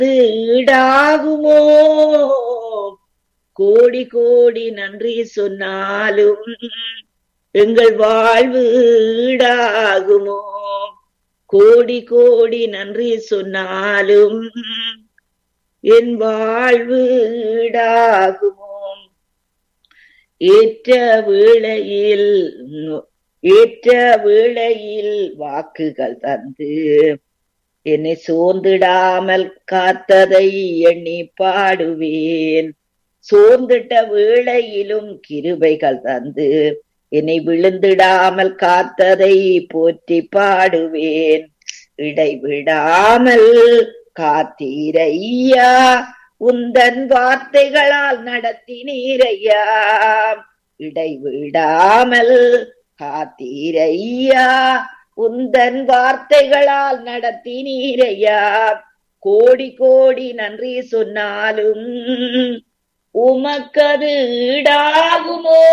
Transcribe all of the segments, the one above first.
ஈடாகுமோ கோடி கோடி நன்றி சொன்னாலும் எங்கள் வாழ்வு ஈடாகுமோ கோடி கோடி நன்றி சொன்னாலும் என் வாழ்வு ஈடாகுமோ ஏற்ற வேளையில் ஏற்ற வேளையில் வாக்குகள் தந்து என்னை சோர்ந்திடாமல் காத்ததை எண்ணி பாடுவேன் சோர்ந்திட்ட வேளையிலும் கிருபைகள் தந்து என்னை விழுந்திடாமல் காத்ததை போற்றி பாடுவேன் இடைவிடாமல் காத்தீரையா உந்தன் வார்த்தைகளால் நடத்தினீரையா இடைவிடாமல் காத்தீரையா உந்தன் வார்த்தைகளால் நடத்தினீரையா கோடி கோடி நன்றி சொன்னாலும் உமக்கது ஈடாகுமோ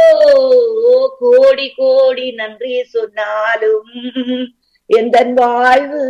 கோடி கோடி நன்றி சொன்னாலும் எந்த வாழ்வு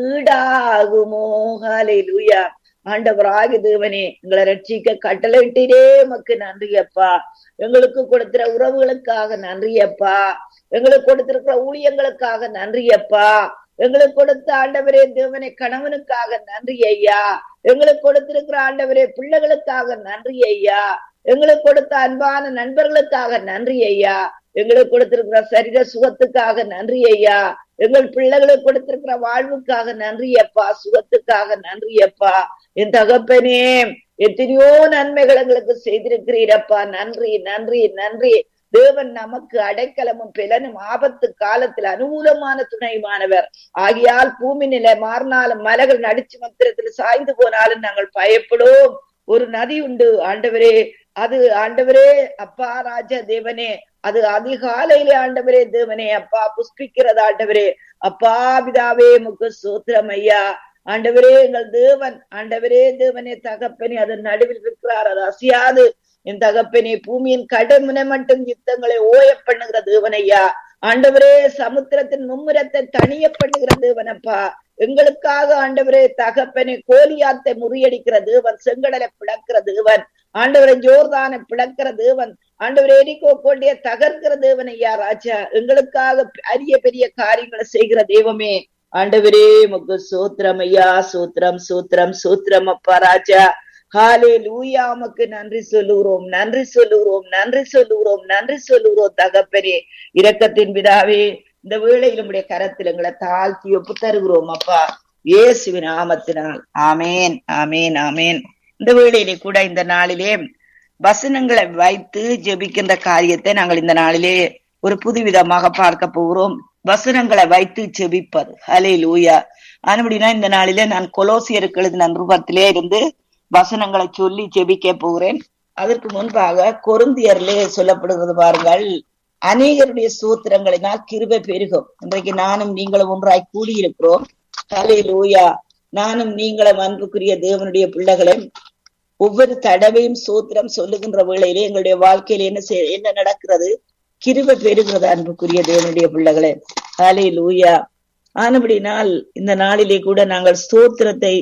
ஈடாகுமோ ஹalleluya ஆண்டவராகி தேவனே எங்களை ரட்சிக்க கட்டளையிட்டே மக்கு நன்றி அப்பா எங்களுக்கு கொடுக்கிற உறவுகளுக்காக நன்றி அப்பா எங்களுக்கு கொடுத்திருக்கிற ஊழியங்களுக்காக நன்றி அப்பா எங்களுக்கு கொடுத்த ஆண்டவரே தேவனை கணவனுக்காக நன்றி ஐயா எங்களுக்கு கொடுத்திருக்கிற ஆண்டவரே பிள்ளைகளுக்காக நன்றி ஐயா எங்களுக்கு கொடுத்த அன்பான நண்பர்களுக்காக நன்றி ஐயா எங்களுக்கு கொடுத்திருக்கிற சரீர சுகத்துக்காக நன்றி ஐயா எங்கள் பிள்ளைகளுக்கு கொடுத்திருக்கிற வாழ்வுக்காக நன்றி அப்பா சுகத்துக்காக நன்றி அப்பா என் தகப்பனே எத்தனையோ நன்மைகள் எங்களுக்கு செய்திருக்கிறீரப்பா நன்றி நன்றி நன்றி தேவன் நமக்கு அடைக்கலமும் பிலனும் ஆபத்து காலத்தில் அனுகூலமான துணைமானவர் ஆகியால் பூமி நிலை மாறினாலும் மலைகள் நடிச்சு மந்திரத்தில் சாய்ந்து போனாலும் நாங்கள் பயப்படும் ஒரு நதி உண்டு ஆண்டவரே அது ஆண்டவரே அப்பா ராஜா தேவனே அது அதிகாலையிலே ஆண்டவரே தேவனே அப்பா புஷ்பிக்கிறது ஆண்டவரே அப்பா பிதாவே முக்கு சூத்திரம் ஐயா ஆண்டவரே எங்கள் தேவன் ஆண்டவரே தேவனே தகப்பனே அதன் நடுவில் இருக்கிறார் அது அசையாது என் தகப்பனே பூமியின் கடமுனை மட்டும் யுத்தங்களை ஓய பண்ணுகிற தேவனையா ஆண்டவரே சமுத்திரத்தின் மும்முரத்தை தனிய பண்ணுகிற தேவனப்பா எங்களுக்காக ஆண்டவரே தகப்பனே கோலியாத்தை முறியடிக்கிற தேவன் செங்கடலை பிளக்கிற தேவன் ஆண்டவரை ஜோர்தானை பிளக்கிற தேவன் ஆண்டவர் எரிக்கோ கொண்டிய தகர்க்கிற தேவன் ஐயா ராஜா எங்களுக்காக அரிய பெரிய காரியங்களை செய்கிற தெய்வமே ஆண்டவரே முக்கு சூத்திரம் ஐயா சூத்திரம் சூத்திரம் சூத்திரம் அப்பா ராஜா ஹாலே லூயாமக்கு நன்றி சொல்லுகிறோம் நன்றி சொல்லுகிறோம் நன்றி சொல்லுகிறோம் நன்றி சொல்லுகிறோம் தகப்பனே இரக்கத்தின் விதாவே இந்த வேளையில் உடைய கரத்தில் எங்களை தாழ்த்தி ஒப்பு தருகிறோம் அப்பா இயேசுவின் நாமத்தினால் ஆமேன் ஆமேன் ஆமேன் இந்த வேளையிலே கூட இந்த நாளிலே வசனங்களை வைத்து ஜெபிக்கின்ற காரியத்தை நாங்கள் இந்த நாளிலே ஒரு புதுவிதமாக பார்க்க போகிறோம் வசனங்களை வைத்து ஜெபிப்பது ஹலே லூயா ஆனபடினா இந்த நாளிலே நான் கொலோசியருக்கு எழுதின நிருபத்திலே இருந்து வசனங்களை சொல்லி ஜெபிக்க போகிறேன் அதற்கு முன்பாக கொருந்தியர்லே சொல்லப்படுகிறது பாருங்கள் அநேகருடைய சூத்திரங்களினால் கிருபை பெருகும் இன்றைக்கு நானும் நீங்களும் ஒன்றாய் கூடியிருக்கிறோம் ஹலே லூயா நானும் நீங்களும் அன்புக்குரிய தேவனுடைய பிள்ளைகளை ஒவ்வொரு தடவையும் சூத்திரம் சொல்லுகின்ற வேளையிலே எங்களுடைய வாழ்க்கையில என்ன செய் என்ன நடக்கிறது கிருபை பெறுகிறது அன்புக்குரிய தேவனுடைய பிள்ளைகளே ஹலே லூயா ஆனபடினால் இந்த நாளிலே கூட நாங்கள் ஸ்தோத்திரத்தை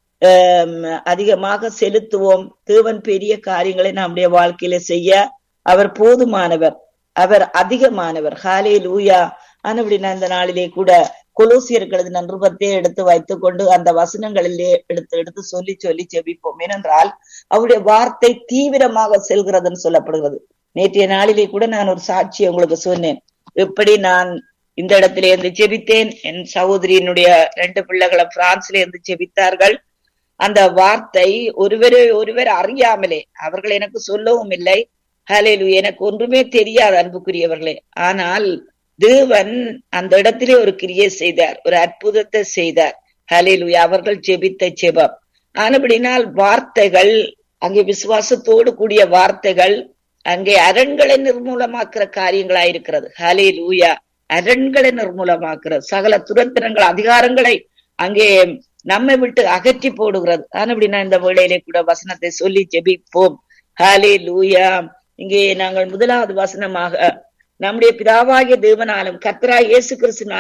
அதிகமாக செலுத்துவோம் தேவன் பெரிய காரியங்களை நம்முடைய வாழ்க்கையில செய்ய அவர் போதுமானவர் அவர் அதிகமானவர் ஹாலே லூயா ஆனபடினா இந்த நாளிலே கூட கொலோசியர்களது நன்றுபத்தை எடுத்து வைத்துக் கொண்டு அந்த வசனங்களிலே எடுத்து எடுத்து சொல்லி சொல்லி செபிப்போம் ஏனென்றால் அவருடைய வார்த்தை தீவிரமாக செல்கிறதுன்னு சொல்லப்படுகிறது நேற்றைய நாளிலே கூட நான் ஒரு சாட்சி உங்களுக்கு சொன்னேன் எப்படி நான் இந்த இடத்திலே இருந்து ஜெபித்தேன் என் சகோதரியினுடைய ரெண்டு பிள்ளைகளை பிரான்ஸ்ல இருந்து ஜெபித்தார்கள் அந்த வார்த்தை ஒருவரை ஒருவர் அறியாமலே அவர்கள் எனக்கு சொல்லவும் இல்லை ஹலேலு எனக்கு ஒன்றுமே தெரியாது அன்புக்குரியவர்களே ஆனால் தேவன் அந்த இடத்திலே ஒரு கிரியை செய்தார் ஒரு அற்புதத்தை செய்தார் ஹலேலு அவர்கள் ஜெபித்த ஜெபம் ஆனபடினால் வார்த்தைகள் அங்கே விசுவாசத்தோடு கூடிய வார்த்தைகள் அங்கே அரண்களை நிர்மூலமாக்குற காரியங்களா இருக்கிறது ஹலே லூயா அரண்களை நிர்மூலமாக்குறது சகல துரத்திரங்கள் அதிகாரங்களை அங்கே நம்மை விட்டு அகற்றி போடுகிறது ஆனபடினா இந்த வேளையிலே கூட வசனத்தை சொல்லி ஜெபிப்போம் ஹாலே லூயா இங்கே நாங்கள் முதலாவது வசனமாக நம்முடைய பிதாவாகிய தேவனாலும் கத்ரா இயேசு கிறிஸ்து